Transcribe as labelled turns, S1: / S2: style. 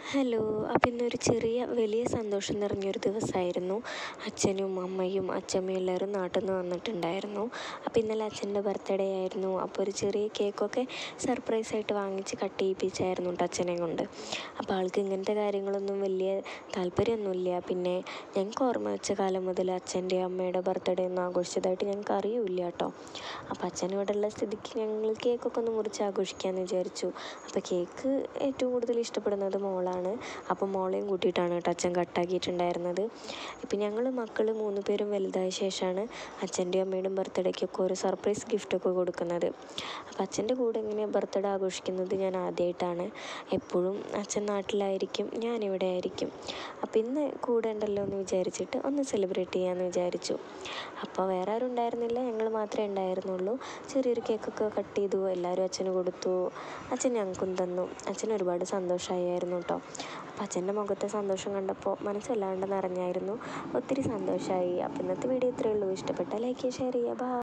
S1: hello അപ്പോൾ ഇന്നൊരു ചെറിയ വലിയ സന്തോഷം നിറഞ്ഞൊരു ദിവസമായിരുന്നു അച്ഛനും അമ്മയും അച്ഛമ്മയും എല്ലാവരും നാട്ടിൽ നിന്ന് വന്നിട്ടുണ്ടായിരുന്നു അപ്പോൾ ഇന്നലെ അച്ഛൻ്റെ ബർത്ത്ഡേ ആയിരുന്നു അപ്പോൾ ഒരു ചെറിയ കേക്കൊക്കെ സർപ്രൈസ് ആയിട്ട് വാങ്ങിച്ച് കട്ട് ചെയ്യിപ്പിച്ചായിരുന്നു കേട്ടോ അച്ഛനെ കൊണ്ട് അപ്പോൾ ആൾക്ക് ഇങ്ങനത്തെ കാര്യങ്ങളൊന്നും വലിയ താല്പര്യമൊന്നുമില്ല പിന്നെ ഞങ്ങൾക്ക് ഓർമ്മ വെച്ച കാലം മുതൽ അച്ഛൻ്റെ അമ്മയുടെ ബർത്ത്ഡേ ഒന്നും ആഘോഷിച്ചതായിട്ട് ഞങ്ങൾക്ക് അറിയില്ല കേട്ടോ അപ്പോൾ അച്ഛൻ ഇവിടെ ഉള്ള സ്ഥിതിക്ക് ഞങ്ങൾ കേക്കൊക്കെ ഒന്ന് മുറിച്ച് ആഘോഷിക്കാമെന്ന് വിചാരിച്ചു അപ്പോൾ കേക്ക് ഏറ്റവും കൂടുതൽ ഇഷ്ടപ്പെടുന്നത് മോളാണ് അപ്പോൾ മോളെയും കൂട്ടിയിട്ടാണ് കേട്ടോ അച്ഛൻ കട്ടാക്കിയിട്ടുണ്ടായിരുന്നത് ഇപ്പം ഞങ്ങൾ മക്കൾ മൂന്ന് പേരും വലുതായ ശേഷമാണ് അച്ഛൻ്റെയും അമ്മയുടെയും ബർത്ത്ഡേക്കൊക്കെ ഒരു സർപ്രൈസ് ഗിഫ്റ്റൊക്കെ കൊടുക്കുന്നത് അപ്പോൾ അച്ഛൻ്റെ കൂടെ ഇങ്ങനെ ബർത്ത്ഡേ ആഘോഷിക്കുന്നത് ഞാൻ ആദ്യമായിട്ടാണ് എപ്പോഴും അച്ഛൻ നാട്ടിലായിരിക്കും ഞാനിവിടെ ആയിരിക്കും അപ്പോൾ ഇന്ന് കൂടെ ഉണ്ടല്ലോ എന്ന് വിചാരിച്ചിട്ട് ഒന്ന് സെലിബ്രേറ്റ് ചെയ്യാമെന്ന് വിചാരിച്ചു അപ്പോൾ വേറെ ആരും ഉണ്ടായിരുന്നില്ല ഞങ്ങൾ മാത്രമേ ഉണ്ടായിരുന്നുള്ളൂ ചെറിയൊരു കേക്കൊക്കെ കട്ട് ചെയ്തു എല്ലാവരും അച്ഛന് കൊടുത്തു അച്ഛൻ ഞങ്ങൾക്കും തന്നു അച്ഛന് ഒരുപാട് സന്തോഷമായിരുന്നു കേട്ടോ അപ്പോൾ അച്ഛൻ്റെ മുഖത്തെ സന്തോഷം കണ്ടപ്പോൾ മനസ്സല്ലാണ്ട് നിറഞ്ഞായിരുന്നു ഒത്തിരി സന്തോഷമായി അപ്പോൾ ഇന്നത്തെ വീഡിയോ ഇത്രയേ ഉള്ളൂ ഇഷ്ടപ്പെട്ടാൽ ലൈക്ക് ചെയ്യുക ഷെയർ ചെയ്യുക ബൈ